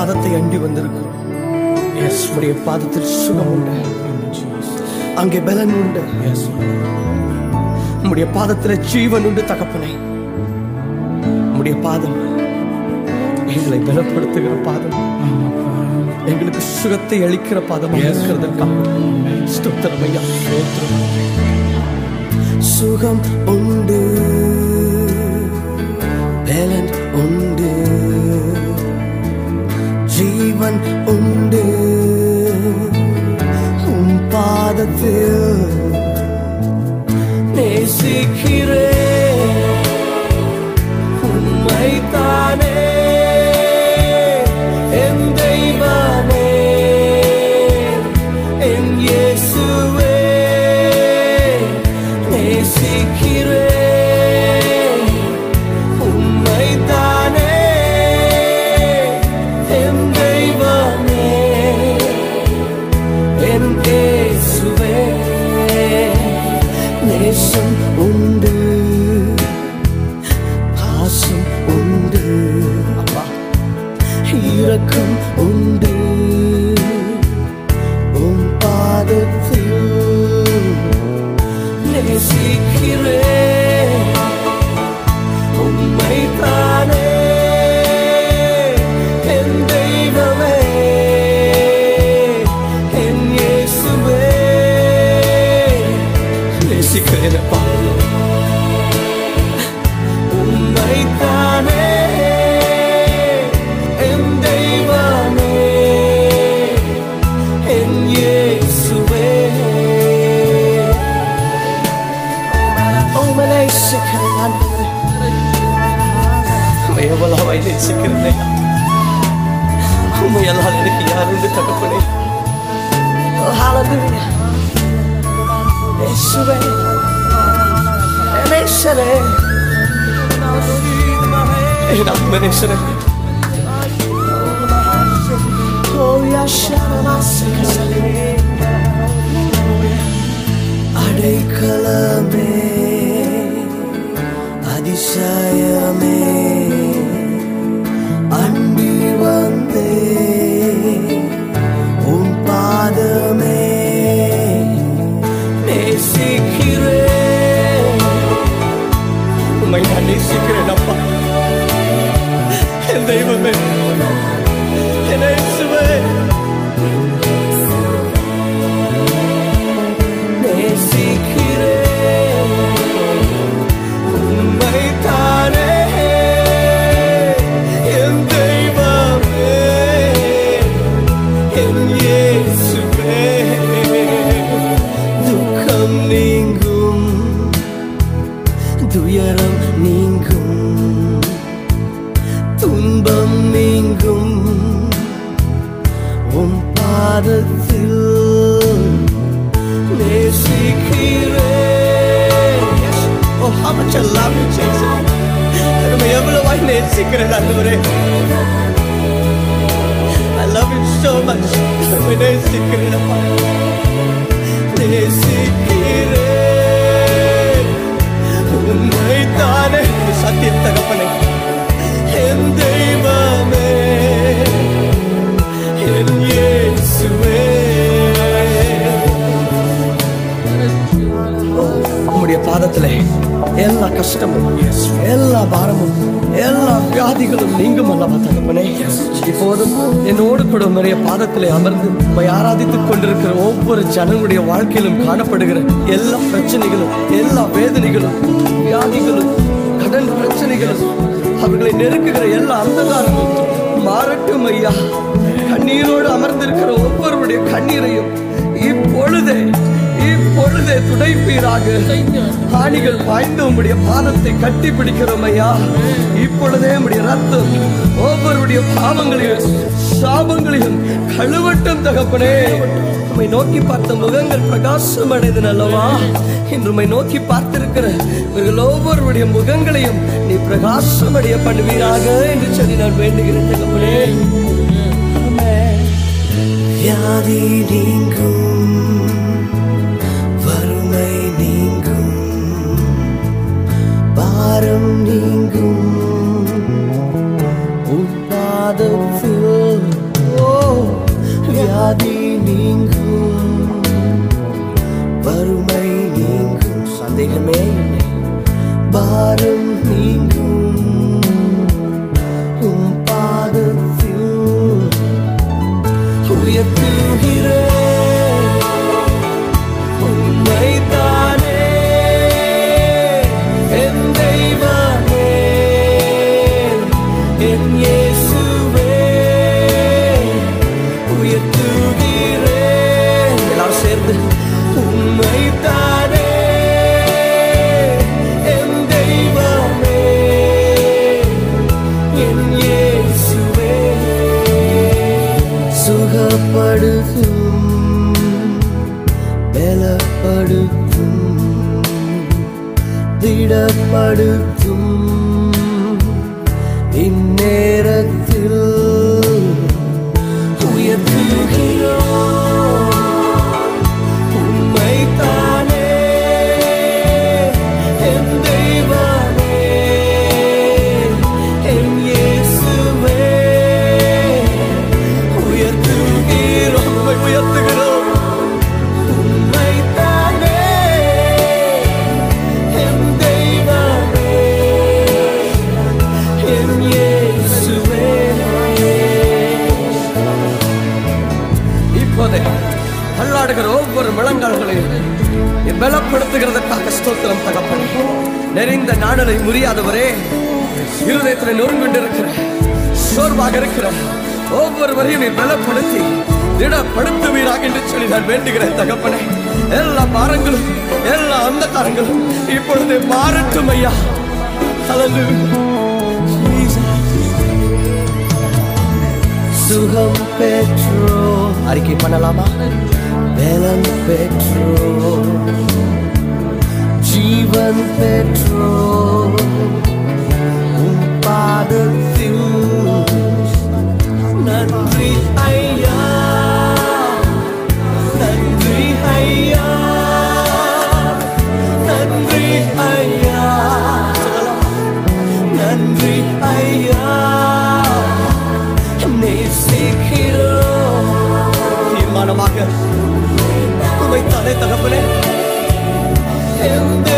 பாதத்தை அண்டி வந்திருக்கிறோம் எஸ் உடைய பாதத்தில் சுகம் உண்டு அங்கே பலன் உண்டு உம்முடைய பாதத்தில் ஜீவன் உண்டு தகப்பனே உம்முடைய பாதம் எங்களை பலப்படுத்துகிற பாதம் எங்களுக்கு சுகத்தை அளிக்கிற பாதம் இருக்கிறதற்காக ஸ்தோத்திரம் ஐயா ஸ்தோத்திரம் சுகம் உண்டு பலன் உண்டு ஜீவன் உண்டு உன் பாதத்தில் நேசிக்கிறே உண்மைத்தானே என் தெய்வமே என் இயேசுவே நேசிக்கிறே உண்மைத்தானே என் தெய்வமே என் இயேசுவே நேசம் உண்டு பாசம் உண்டு அப்பா இரக்கம் உண்டு உன் பாதத்தில் நேசிக்கிறே உண்மைத்தானே என் தெய்வமே என் இயேசுவே நேசிக்கிறேன் அப்பா உண்மைத்தானே என் தெய்வமே என் இயேசுவே உம்மை நேசிக்கிறேன் ஆண்டவரே. உம்மை எவ்வளவாய் நேசிக்கிறேன் உண்மை எல்லாம் எனக்கு யாருன்னு தகப்பனே Hallelujah. இயேசுவே நேசரே என் அன்பு நேசரே ஓ யாஷரமாசிகசலே அடைக்கலமே அதிசயமே அண்டி வந்தே உன் பாதமே நேசிக்கிறே உண்மை நான் நேசிக்கிறேன் அப்பா என் தெய்வமே என் இயேசுவே நேசிக்கிறேன் உண்மைத்தானே என் தெய்வமே என் இயேசுவே துக்கம் நீங்கும் துயரம் நீங்கும் துன்பம் நீங்கும் உன் பாதத்தில் நேசிக்கிறேன் Yes. Oh, how much I love you, Jesus. உண்மை எவ்வளவாய் நேசிக்கிறேன் ஆண்டவரே I love you so much. உண்மை நேசிக்கிறேன் அப்பா. நேசிக்கிறேன் உண்மைத்தானே சத்தியம் தகப்பனே என் தெய்வமே என் இயேசுவே உம்முடைய பாதத்திலே எல்லா கஷ்டமும் எல்லா பாரமும் எல்லா வியாதிகளும் நீங்கும் அல்லவா தகப்பனே இப்போதும் என்னோடு கூட உம்முடைய பாதத்திலே அமர்ந்து உம்மை ஆராதித்துக் கொண்டிருக்கிற ஒவ்வொரு ஜனங்களுடைய வாழ்க்கையிலும் காணப்படுகிற எல்லா பிரச்சனைகளும் எல்லா வேதனைகளும் வியாதிகளும் கடன் பிரச்சனைகளும் அவர்களை நெருக்குகிற எல்லா அந்தகாரமும் மாறட்டும் ஐயா கண்ணீரோடு அமர்ந்திருக்கிற ஒவ்வொருவருடைய கண்ணீரையும் இப்பொழுதே இப்பொழுதே துடைப்பீராக ஆணிகள் பாய்ந்து உம்முடைய பாதத்தை கட்டி பிடிக்கிறோம் ஐயா இப்பொழுதே உம்முடைய ரத்தம் ஒவ்வொருடைய பாவங்களையும் சாபங்களையும் கழுவட்டும் தகப்பனே உம்மை நோக்கி பார்த்த முகங்கள் பிரகாசம் அடைந்தன அல்லவா இன்று உம்மை நோக்கி பார்த்திருக்கிற இவர்கள் ஒவ்வொருவருடைய முகங்களையும் நீ பிரகாசம் அடைய பண்ணுவீராக என்று சொல்லி நான் வேண்டுகிறேன் தகப்பனே வியாதி நீங்கும் வறுமை நீங்கும் பாரம் நீங்கும் உன் பாதத்தில் சந்தேகமே இல்லை பாரம் நீங்கும் உம் பாதத்தில் உயர்த்துகிறேன் உம்மைத்தானே என் தெய்வமே என் இயேசுவே உயர்த்துகிறேன் எல்லாரும் சேர்ந்து உம்மைத்தானே என் தெய்வமே என் இயேசுவே சுகப்படுத்தும் பலப்படுத்தும் திடப்படுத்தும் இந்நேரத்தில் உயர்த்துகிறோம் உம்மைத்தானே என் தெய்வமே என் இயேசுவே உயர்த்துகிறோம் உம்மை உயர்த்துகிறோம் உம்மைத்தானே என் தெய்வமே என் இயேசுவே இப்போதே தள்ளாடுகிற ஒவ்வொரு முழங்கால்களையும் நீ பலப்படுத்துகிறதுக்காக ஸ்தோத்திரம் தகப்பனே நெறிந்த நாடலை முறியாதவரே இருதயத்தில் நொறுங்குண்டிருக்கிற சோர்வாக இருக்கிற ஒவ்வொருவரையும் நீ பலப்படுத்தி திடப்படுத்துவீராக என்று சொல்லி நான் வேண்டுகிறேன் தகப்பனே எல்லா பாரங்களும் எல்லா அந்தகாரங்களும் இப்பொழுது மாறட்டும் ஐயா Hallelujah. சுகம் பெற்றோ அறிக்கை பண்ணலாமா பலன் பெற்றோ ஜீவன் பெற்றோ உன் பாதத்தில் நன்றி ஐயா நன்றி ஐயா நன்றி ஐயா நன்றி ஐயா நேசிக்கிறோம் தீர்மானமாக உமை தலை தகப்பனே எந்த